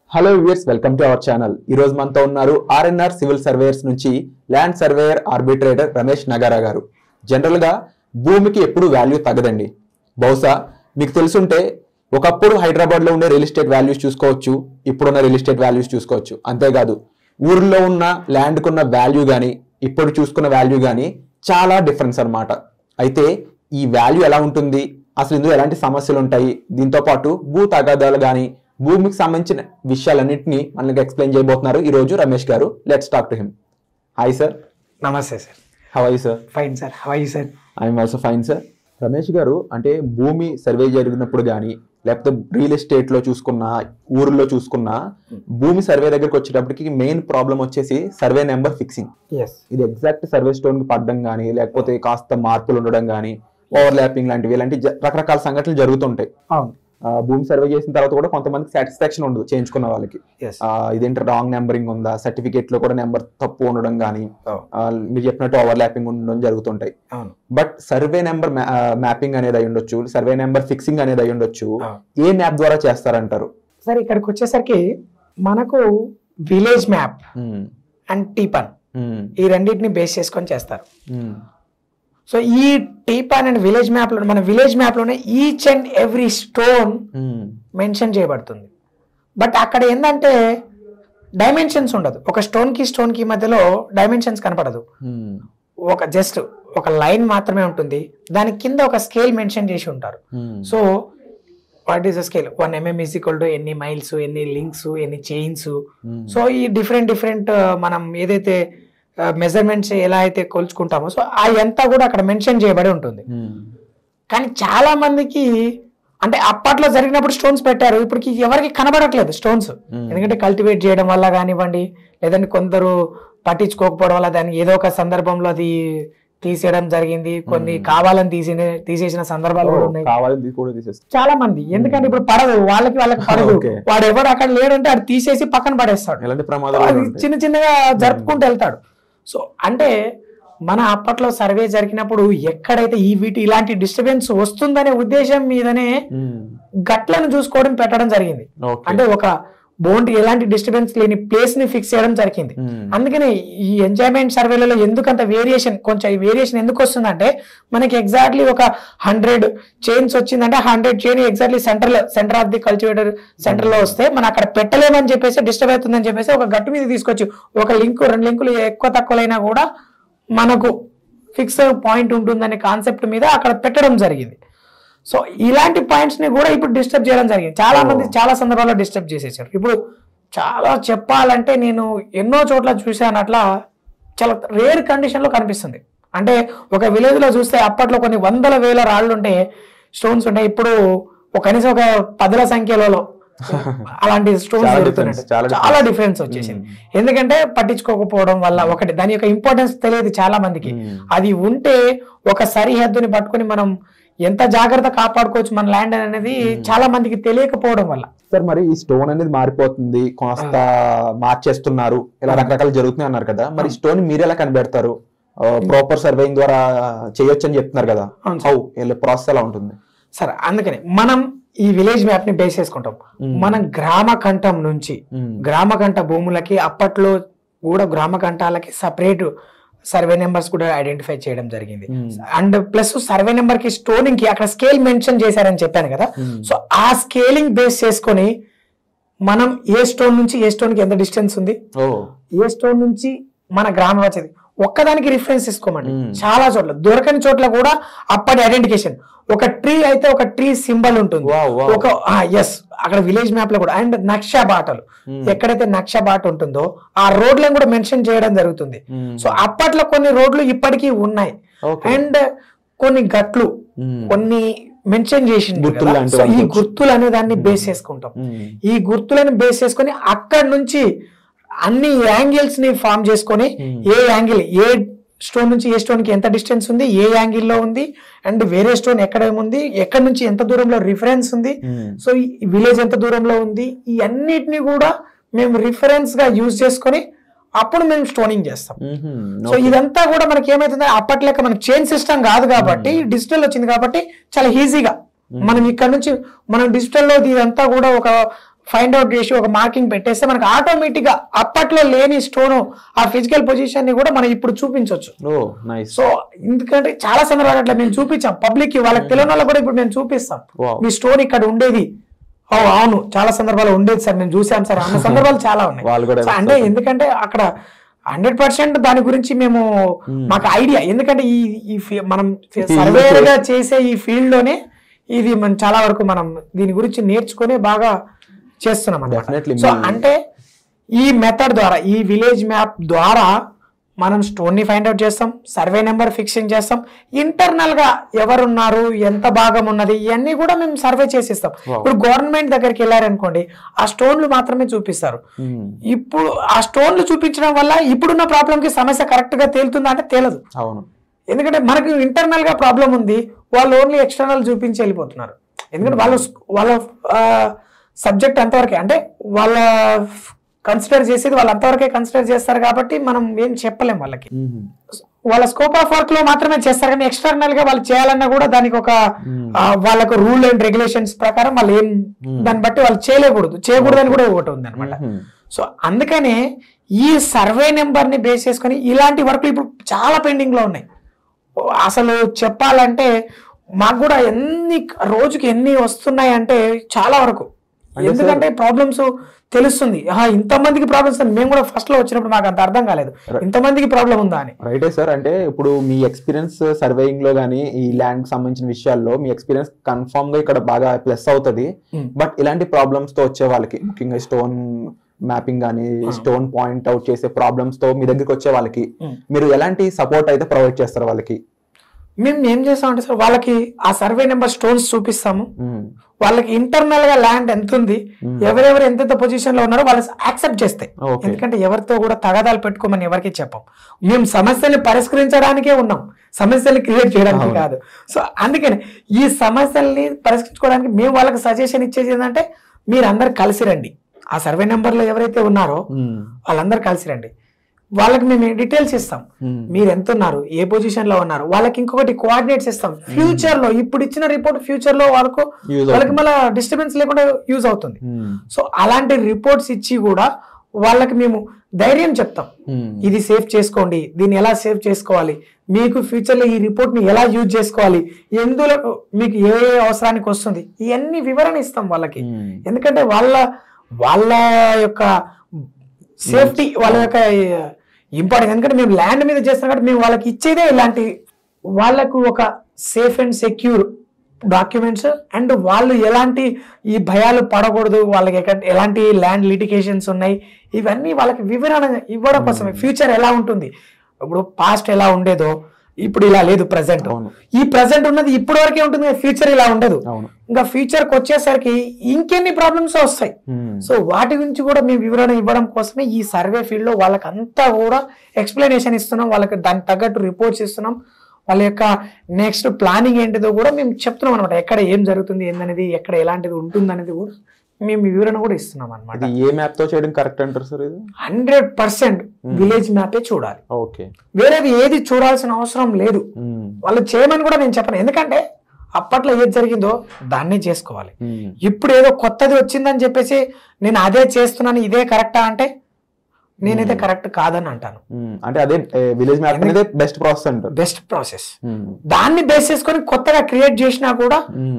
Hello viewers welcome to our channel ఈ రోజు మనతో ఉన్నారు ఆర్ఎన్ఆర్ సివిల్ సర్వేయర్స్ నుంచి land surveyor arbitrator Ramesh Nagara garu general గా భూమికి ఎప్పుడు వాల్యూ తగ్గదండి బహుశా మీకు తెలుసుంటే ఒకప్పుడు హైదరాబాద్ లో ఉండే రియల్ ఎస్టేట్ వాల్యూస్ చూసుకోవచ్చు ఇప్పుడున్న రియల్ ఎస్టేట్ వాల్యూస్ చూసుకోవచ్చు అంతేకాదు ఊర్లో ఉన్న ల్యాండ్కి ఉన్న వాల్యూ కానీ ఇప్పుడు చూసుకున్న వాల్యూ కానీ చాలా డిఫరెన్స్ అన్నమాట అయితే ఈ వాల్యూ ఎలా ఉంటుంది అసలు ఇందులో ఎలాంటి సమస్యలు ఉంటాయి దీంతో పాటు భూ తగాదాలు కానీ భూమికి సంబంధించిన విషయాలన్నింటినీ మనకి ఎక్స్ప్లెయిన్ చేయబోతున్నారు ఈ రోజు Ramesh garu let's talk to him hi sir namaste sir how I sir fine sir how are you sir I'm also fine sir Ramesh garu అంటే భూమి సర్వే జరిగినప్పుడు కానీ లేకపోతే రియల్ ఎస్టేట్ లో చూసుకున్నా ఊర్లో చూసుకున్నా భూమి సర్వే దగ్గరికి వచ్చేటప్పటికి మెయిన్ ప్రాబ్లం వచ్చేసి సర్వే నెంబర్ ఫిక్సింగ్ ఎస్ ఇది ఎగ్జాక్ట్ సర్వే స్టోన్ కి పడడం కానీ లేకపోతే కాస్త మార్పులు ఉండడం కానీ ఓవర్ ల్యాపింగ్ లాంటివి ఇలాంటి జ- రకరకాల సంఘటనలు జరుగుతుంటాయి అవును ఆ, భూమి సర్వే చేసిన తర్వాత కూడా కొంతమందికి సాటిస్ఫాక్షన్ ఉండదు చేయించుకున్న వాళ్ళకి ఎస్ ఆ, ఇదేంటి రాంగ్ నెంబరింగ్ ఉందా సర్టిఫికేట్ లో కూడా నెంబర్ తప్పు ఉండడం కానీ మీరు చెప్పినట్టు ఓవర్ ల్యాపింగ్ ఉండడం జరుగుతుంటాయి అవును బట్ సర్వే నెంబర్ మ్యాపింగ్ అనేది అయి ఉండొచ్చు సర్వే నెంబర్ ఫిక్సింగ్ అనేది అయి ఉండొచ్చు అవును. ఏ మ్యాప్ ద్వారా చేస్తారంటారు సార్ ఇక్కడికి వచ్చేసరికి మనకు విలేజ్ మ్యాప్ అండ్ టీపన్ ఈ రెండింటిని బేస్ చేసుకొని చేస్తారు సో ఈ టీపాన్ అండ్ విలేజ్ మ్యాప్ లో మన విలేజ్ మ్యాప్ లోనే each and every stone mention చేయబడుతుంది బట్ అక్కడ ఏంటంటే డైమెన్షన్స్ ఉండదు ఒక స్టోన్ కి స్టోన్ కి మధ్యలో డైమెన్షన్స్ కనపడదు ఒక జస్ట్ ఒక లైన్ మాత్రమే ఉంటుంది దాని కింద ఒక స్కేల్ మెన్షన్ చేసి ఉంటారు so what is the scale one mm is equal to ఎన్ని మైల్స్ ఎన్ని లింక్స్ ఎన్ని చైన్స్ సో ఈ డిఫరెంట్ డిఫరెంట్ మనం ఏదైతే మెజర్మెంట్స్ ఎలా అయితే కొలుచుకుంటామో సో ఆ ఎంత కూడా అక్కడ మెన్షన్ చేయబడి ఉంటుంది కానీ చాలా మందికి అంటే అప్పట్లో జరిగినప్పుడు స్టోన్స్ పెట్టారు ఇప్పటికి ఎవరికి కనబడట్లేదు స్టోన్స్ ఎందుకంటే కల్టివేట్ చేయడం వల్ల కానివ్వండి లేదంటే కొందరు పట్టించుకోకపోవడం వల్ల దాన్ని ఏదో ఒక సందర్భంలో అది తీసేయడం జరిగింది కొన్ని కావాలని తీసి తీసేసిన సందర్భాలు కూడా ఉన్నాయి కావాలని కూడా తీసేస్తారు చాలా మంది ఎందుకంటే ఇప్పుడు పడదు వాళ్ళకి వాళ్ళకి పడదు Okay. వాడు ఎవరు అక్కడ లేడంటే అది తీసేసి పక్కన పడేస్తాడు ఎలాంటి ప్రమాదాలు అది కూడా ఉంటాయి. చిన్న చిన్నగా జరుపుకుంటూ వెళ్తాడు సో అంటే మన అప్పట్లో సర్వే జరిగినప్పుడు ఎక్కడైతే ఈ వీటి ఇలాంటి డిస్టర్బెన్స్ వస్తుందనే ఉద్దేశం మీదనే మ్మ్. గట్లను చూసుకోవడం పెట్టడం జరిగింది Okay. అంటే ఒక బోన్కి ఎలాంటి డిస్టర్బెన్స్ లేని ప్లేస్ ని ఫిక్స్ చేయడం జరిగింది మ్మ్. అందుకనే ఈ ఎంజాయ్మెంట్ సర్వేలలో ఎందుకంత వేరియేషన్ కొంచెం ఈ వేరియేషన్ ఎందుకు వస్తుందంటే మనకి ఎగ్జాక్ట్లీ ఒక హండ్రెడ్ చైన్స్ వచ్చిందంటే hundred chain exactly centre centre of the cultivator centre లో వస్తే మనం అక్కడ పెట్టలేమని చెప్పేసి డిస్టర్బ్ అవుతుందని చెప్పేసి ఒక గట్టు మీద తీసుకొచ్చి ఒక లింక్ రెండు లింకులు ఎక్కువ తక్కువలైనా కూడా మనకు ఫిక్స్డ్ పాయింట్ ఉంటుందనే కాన్సెప్ట్ మీద అక్కడ పెట్టడం జరిగింది సో ఇలాంటి పాయింట్స్ ని కూడా ఇప్పుడు డిస్టర్బ్ చేయడం జరిగింది చాలా మంది చాలా సందర్భాల్లో డిస్టర్బ్ చేసేసారు ఇప్పుడు చాలా చెప్పాలంటే నేను ఎన్నో చోట్ల చూశాను అట్లా చాలా రేర్ కండిషన్ లో కనిపిస్తుంది అంటే ఒక విలేజ్ లో చూస్తే అప్పట్లో కొన్ని వందల వేల రాళ్ళు ఉంటే స్టోన్స్ ఉంటాయి ఇప్పుడు ఒక కనీసం ఒక పదుల సంఖ్యలో అలాంటి స్టోన్స్ చాలా దొరుకుతున్నాయి difference, చాలా చాలా డిఫరెన్స్ వచ్చేసింది ఎందుకంటే పట్టించుకోకపోవడం వల్ల ఒకటి దాని యొక్క ఇంపార్టెన్స్ తెలియదు చాలా మందికి Hmm. అది ఉంటే ఒక సరిహద్దుని పట్టుకొని మనం ఎంత జాగ్రత్త కాపాడుకోవచ్చు మన ల్యాండ్ అనేది చాలా మందికి తెలియకపోవడం వల్ల సార్ మరి ఈ స్టోన్ అనేది మారిపోతుంది కాస్త మార్చేస్తున్నారు ఇలా రకరకాలు జరుగుతున్నాయి అన్నారు కదా మరి స్టోన్ మీరు ఎలా కనిపెడతారు ప్రాపర్ సర్వేయింగ్ ద్వారా చేయొచ్చు అని చెప్తున్నారు కదా అవును హౌ ప్రాసెస్ ఎలా ఉంటుంది సరే అందుకని మనం ఈ విలేజ్ మ్యాప్ ని బేస్ చేసుకుంటాం మనం గ్రామ కంఠం నుంచి గ్రామ కంఠ భూములకి అప్పట్లో కూడా గ్రామ కంఠాలకి సపరేట్ సర్వే నెంబర్స్ కూడా ఐడెంటిఫై చేయడం జరిగింది అండ్ ప్లస్ సర్వే నెంబర్ కి స్టోనింగ్ కి అక్కడ స్కేల్ మెన్షన్ చేశారని చెప్పాను కదా సో ఆ స్కేలింగ్ బేస్ చేసుకొని మనం ఏ స్టోన్ నుంచి ఏ స్టోన్ కి ఎంత డిస్టెన్స్ ఉంది ఓ ఏ స్టోన్ నుంచి మన గ్రామం వచ్చేది ఒక్కదానికి రిఫరెన్స్ తీసుకోమండి మ్మ్. చాలా చోట్ల దొరకని చోట్ల కూడా అప్పటి ఐడెంటిఫికేషన్ ఒక ట్రీ అయితే ఒక ట్రీ సింబల్ ఉంటుంది Wow, wow. ఒక ఎస్ అక్కడ విలేజ్ మ్యాప్ లో కూడా అండ్ నక్షా బాటలు Hmm. ఎక్కడైతే నక్ష బాట ఉంటుందో ఆ రోడ్లను కూడా మెన్షన్ చేయడం జరుగుతుంది Hmm. సో అప్పట్లో కొన్ని రోడ్లు ఇప్పటికీ ఉన్నాయి Okay. అండ్ కొన్ని గట్లు Hmm. కొన్ని మెన్షన్ చేసింది గుర్తులు కదా. లాంటివి సో ఈ అనుకోవచ్చు. గుర్తులు అనే దాన్ని బేస్ చేసుకుంటాం మ్మ్. ఈ గుర్తులను బేస్ చేసుకొని అక్కడి నుంచి అన్ని యాంగిల్స్ ని ఫామ్ చేసుకొని Hmm. ఏ యాంగిల్ ఏ స్టోన్ నుంచి ఏ స్టోన్ కి ఎంత డిస్టెన్స్ ఉంది ఏ యాంగిల్ లో ఉంది అండ్ వేరే స్టోన్ ఎక్కడ ఉంది ఎక్కడి నుంచి ఎంత దూరంలో రిఫరెన్స్ ఉంది మ్మ్. సో ఈ విలేజ్ ఎంత దూరంలో ఉంది ఈ అన్నిటిని కూడా మేము రిఫరెన్స్ గా యూజ్ చేసుకొని అప్పుడు మేము స్టోనింగ్ చేస్తాం మ్మ్. సో ఇదంతా కూడా మనకి ఏమైతుంది అప్పట్లేక మనకి చైన్ సిస్టమ్ కాదు కాబట్టి డిజిటల్ వచ్చింది కాబట్టి చాలా ఈజీగా మనం ఇక్కడ నుంచి మనం డిజిటల్ లో ఇదంతా కూడా ఒక ఫైండ్ అవుట్ చేసి ఒక మార్కింగ్ పెట్టేస్తే మనకు ఆటోమేటిక్ గా అప్పట్లో లేని స్టోన్ ఆ ఫిజికల్ పొజిషన్ ని కూడా మనం ఇప్పుడు చూపించవచ్చు ఓ నైస్ సో ఎందుకంటే చాలా సందర్భాలు అట్లా మేము చూపించాం పబ్లిక్ కి వాళ్ళకి తెలియని వాళ్ళకి కూడా ఇప్పుడు మేము చూపిస్తాం Wow. మీ స్టోన్ ఇక్కడ ఉండేది ఓ అవును చాలా సందర్భాలు ఉండేది సార్ మేము చూసాం సార్ అన్న సందర్భాలు చాలా ఉన్నాయి వాళ్ళు కూడా సో అంటే ఎందుకంటే అక్కడ హండ్రెడ్ పర్సెంట్ దాని గురించి మేము మాకు ఐడియా ఎందుకంటే ఈ ఈ ఫీ- మనం field సర్వేర్ లో గా చేసే ఈ ఫీల్డ్ లోనే ఇది మనం చాలా వరకు మనం దీని గురించి నేర్చుకొని బాగా చేస్తున్నాం Definitely అన్నమాట సో మీ- అంటే ఈ మెథడ్ ద్వారా ఈ విలేజ్ మ్యాప్ ద్వారా మనం స్టోన్ ని ఫైండ్ అవుట్ చేస్తాం సర్వే నెంబర్ ఫిక్సింగ్ చేస్తాం ఇంటర్నల్ గా ఎవరున్నారు ఎంత భాగం ఉన్నది ఇవన్నీ కూడా మేము సర్వే చేసిస్తాం Wow. ఇప్పుడు గవర్నమెంట్ దగ్గరికి వెళ్ళారనుకోండి ఆ స్టోన్లు మాత్రమే చూపిస్తారు మ్మ్. ఇప్పుడు ఆ స్టోన్లు చూపించడం వల్ల ఇప్పుడున్న ప్రాబ్లం కి సమస్య కరెక్ట్ గా తేలుతుందా అంటే తేలదు అవును ఎందుకంటే మనకి ఇంటర్నల్ గా ప్రాబ్లం ఉంది వాళ్ళు ఓన్లీ ఎక్స్టర్నల్ చూపించి వెళ్ళిపోతున్నారు ఎందుకంటే వాళ్ళ వాళ్ళ సబ్జెక్ట్ అంతవరకే అంటే వాళ్ళ కన్సిడర్ చేసేది వాళ్ళు అంతవరకే కన్సిడర్ చేస్తారు కాబట్టి మనం ఏం చెప్పలేం వాళ్ళకి మ్మ్. వాళ్ళ స్కోప్ ఆఫ్ వర్క్ లో మాత్రమే చేస్తారు కానీ ఎక్స్టర్నల్ గా వాళ్ళు చేయాలన్నా కూడా దానికి ఒక ఆ, వాళ్ళకు రూల్ అండ్ రెగ్యులేషన్స్ ప్రకారం వాళ్ళు ఏం దాన్ని బట్టి వాళ్ళు చేయలేకూడదు చేయకూడదు అని కూడా ఒకటి ఉంది అనమాట మ్మ్. సో అందుకనే ఈ సర్వే నెంబర్ ని బేస్ చేసుకొని ఇలాంటి వర్క్లు ఇప్పుడు చాలా పెండింగ్ లో ఉన్నాయి ఓ, అసలు చెప్పాలంటే మాకు కూడా ఎన్ని రోజుకి ఎన్ని వస్తున్నాయి అంటే చాలా వరకు అంటే ఎందుకంటే ప్రాబ్లమ్స్ తెలుస్తుంది ఆహా, ఇంతమందికి ప్రాబ్లమ్స్ మేము కూడా ఫస్ట్ లో వచ్చినప్పుడు మాకు అంత అర్థం కాలేదు ఇంతమందికి ప్రాబ్లం ఉందా అని రైటే సార్ అంటే ఇప్పుడు మీ ఎక్స్పీరియన్స్ సర్వేయింగ్ లో కానీ ఈ ల్యాండ్ సంబంధించిన విషయాల్లో మీ ఎక్స్పీరియన్స్ కన్ఫర్మ్ గా ఇక్కడ బాగా ప్లస్ అవుతుంది Hmm. బట్ ఇలాంటి ప్రాబ్లమ్స్ తో వచ్చే వాళ్ళకి ముఖ్యంగా స్టోన్ మ్యాపింగ్ కానీ స్టోన్ పాయింట్ అవుట్ చేసే ప్రాబ్లమ్స్ తో మీ దగ్గరికి వచ్చే వాళ్ళకి Hmm. మీరు ఎలాంటి సపోర్ట్ అయితే ప్రొవైడ్ చేస్తారు వాళ్ళకి మేము ఏం చేస్తామంటే సార్ వాళ్ళకి ఆ సర్వే నెంబర్ స్టోన్స్ చూపిస్తాము Hmm. వాళ్ళకి ఇంటర్నల్ గా ల్యాండ్ ఎంత ఉంది ఎవరెవరు ఎంతెంత పొజిషన్ లో ఉన్నారో వాళ్ళు యాక్సెప్ట్ చేస్తాయి Okay. ఎందుకంటే ఎవరితో కూడా తగాదాలు పెట్టుకోమని ఎవరికి చెప్పం మేము సమస్యల్ని పరిష్కరించడానికే ఉన్నాం సమస్యల్ని క్రియేట్ చేయడానికి అవును. కాదు సో అందుకని ఈ సమస్యల్ని పరిష్కరించుకోవడానికి మేము వాళ్ళకి సజెషన్ ఇచ్చేది ఏంటంటే మీరు అందరు కలిసి రండి ఆ సర్వే నెంబర్ లో ఎవరైతే ఉన్నారో Hmm. వాళ్ళందరూ కలిసి రండి వాళ్ళకి మేము డీటెయిల్స్ ఇస్తాం Hmm. మీరు ఎంత ఉన్నారు ఏ పొజిషన్ లో ఉన్నారు వాళ్ళకి ఇంకొకటి కోఆర్డినేట్స్ ఇస్తాం ఫ్యూచర్ లో ఇప్పుడు ఇచ్చిన రిపోర్ట్ ఫ్యూచర్ లో వాళ్ళకు Use వాళ్ళకి మళ్ళీ డిస్టర్బెన్స్ లేకుండా యూజ్ అవుతుంది Hmm. సో అలాంటి రిపోర్ట్స్ ఇచ్చి కూడా వాళ్ళకి మేము ధైర్యం చెప్తాం Hmm. ఇది సేవ్ చేసుకోండి దీన్ని ఎలా సేవ్ చేసుకోవాలి మీకు ఫ్యూచర్ లో ఈ రిపోర్ట్ ని ఎలా యూజ్ చేసుకోవాలి ఎందులో మీకు ఏ ఏ అవసరానికి వస్తుంది ఇవన్నీ వివరణ ఇస్తాం వాళ్ళకి Hmm. ఎందుకంటే వాళ్ళ వాళ్ళ యొక్క సేఫ్టీ వాళ్ళ యొక్క ఇంపార్టెంట్ ఎందుకంటే మేము ల్యాండ్ మీద చేస్తాం కాబట్టి మేము వాళ్ళకి ఇచ్చేదే ఇలాంటి వాళ్ళకు ఒక safe and secure documents and వాళ్ళు ఎలాంటి ఈ భయాలు పడకూడదు వాళ్ళకి ఎక్కడ- ఎలాంటి ల్యాండ్ లిటికేషన్స్ ఉన్నాయి ఇవన్నీ వాళ్ళకి వివరణ ఇవ్వడం కోసమే ఫ్యూచర్ ఎలా ఉంటుంది ఇప్పుడు పాస్ట్ ఎలా ఉండేదో ఇప్పుడు ఇలా లేదు ప్రజెంట్ అవును. ఈ ప్రజెంట్ ఉన్నది ఇప్పటి వరకే ఉంటుంది ఫ్యూచర్ ఇలా ఉండదు అవును ఇంకా ఫ్యూచర్ కి వచ్చేసరికి ఇంకెన్ని ప్రాబ్లమ్స్ వస్తాయి Hmm. సో వాటి గురించి కూడా మేము వివరణ ఇవ్వడం కోసమే ఈ సర్వే ఫీల్డ్ లో వాళ్ళకి అంతా కూడా ఎక్స్ప్లెనేషన్ ఇస్తున్నాం వాళ్ళకి దానికి తగ్గట్టు రిపోర్ట్స్ ఇస్తున్నాం వాళ్ళ యొక్క నెక్స్ట్ ప్లానింగ్ ఏంటిదో కూడా మేము చెప్తున్నాం అనమాట ఎక్కడ ఏం జరుగుతుంది ఏందనేది ఎక్కడ ఎలాంటిది ఉంటుంది అనేది కూడా మేము వివరణ కూడా ఇస్తున్నాం అనమాట ఇది ఏ మ్యాప్ తో చేయడం కరెక్ట్ అంటారు సార్ ఇది హండ్రెడ్ పర్సెంట్ విలేజ్ మ్యాపే చూడాలి ఓకే వేరేది ఏది చూడాల్సిన అవసరం లేదు Hmm. వాళ్ళు చేయమని కూడా నేను చెప్పను ఎందుకంటే అప్పట్లో ఏది జరిగిందో దాన్నే చేసుకోవాలి Hmm. ఇప్పుడు ఏదో కొత్తది వచ్చిందని చెప్పేసి నేను అదే చేస్తున్నాను ఇదే కరెక్టా అంటే నేనైతే కరెక్ట్ కాదని అంటాను Hmm. అంటే అదే విలేజ్ మ్యాప్ అనేది బెస్ట్ ప్రాసెస్ అంటారు బెస్ట్ ప్రాసెస్ Hmm. దాన్ని బేస్ చేసుకొని కొత్తగా క్రియేట్ చేసినా కూడా Hmm.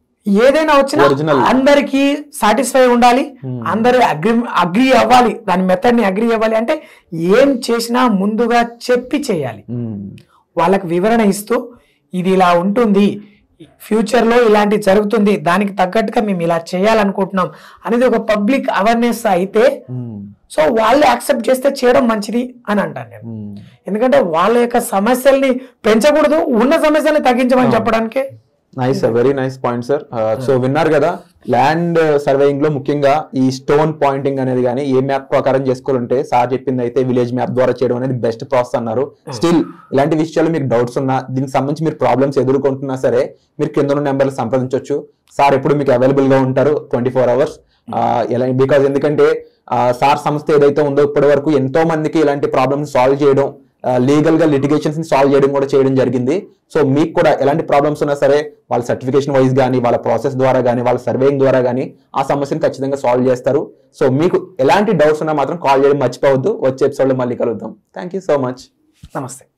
ఏదైనా వచ్చినా Original. అందరికి సాటిస్ఫై ఉండాలి అందరు అగ్రి అగ్రి అవ్వాలి దాని మెథడ్ ని అగ్రి అవ్వాలి అంటే ఏం చేసినా ముందుగా చెప్పి చేయాలి Hmm. వాళ్ళకి వివరణ ఇస్తూ ఇది ఇలా ఉంటుంది ఫ్యూచర్ లో ఇలాంటి జరుగుతుంది దానికి తగ్గట్టుగా మేము ఇలా చేయాలనుకుంటున్నాం అనేది ఒక పబ్లిక్ అవేర్నెస్ అయితే Hmm. సో వాళ్ళు యాక్సెప్ట్ చేస్తే చేయడం మంచిది అని అంటాను నేను Hmm. ఎందుకంటే వాళ్ళ యొక్క సమస్యల్ని పెంచకూడదు ఉన్న సమస్యల్ని తగ్గించమని చెప్పడానికి nice sir very nice point sir so విన్నారు కదా ల్యాండ్ సర్వేయింగ్ లో ముఖ్యంగా ఈ స్టోన్ పాయింటింగ్ అనేది కానీ ఏ మ్యాప్ ప్రకారం చేసుకోవాలంటే సార్ చెప్పింది అయితే విలేజ్ మ్యాప్ ద్వారా చేయడం అనేది బెస్ట్ ప్రాసెస్ అన్నారు స్టిల్ ఇలాంటి విషయాలు మీకు డౌట్స్ ఉన్నా దీనికి సంబంధించి మీరు ప్రాబ్లమ్స్ ఎదుర్కొంటున్నా సరే మీరు కింద ఉన్న నెంబర్లు సంప్రదించవచ్చు సార్ ఎప్పుడు మీకు అవైలబుల్ గా ఉంటారు ట్వంటీ ఫోర్ అవర్స్ ఎలా బికాజ్ ఎందుకంటే సార్ సంస్థ ఏదైతే ఉందో ఇప్పటి వరకు ఎంతో మందికి ఇలాంటి ప్రాబ్లమ్స్ సాల్వ్ చేయడం లీగల్ గా లిటిగేషన్స్ ని సాల్వ్ చేయడం కూడా చేయడం జరిగింది సో మీకు కూడా ఎలాంటి ప్రాబ్లమ్స్ ఉన్నా సరే వాళ్ళ సర్టిఫికేషన్ వైజ్ కానీ వాళ్ళ ప్రాసెస్ ద్వారా కానీ వాళ్ళ సర్వేయింగ్ ద్వారా కానీ ఆ సమస్యను ఖచ్చితంగా సాల్వ్ చేస్తారు సో మీకు ఎలాంటి డౌట్స్ ఉన్నా మాత్రం కాల్ చేయడం మర్చిపోవద్దు వచ్చే ఎపిసోడ్ లో మళ్ళీ కలుద్దాం థ్యాంక్ యూ సో మచ్ నమస్తే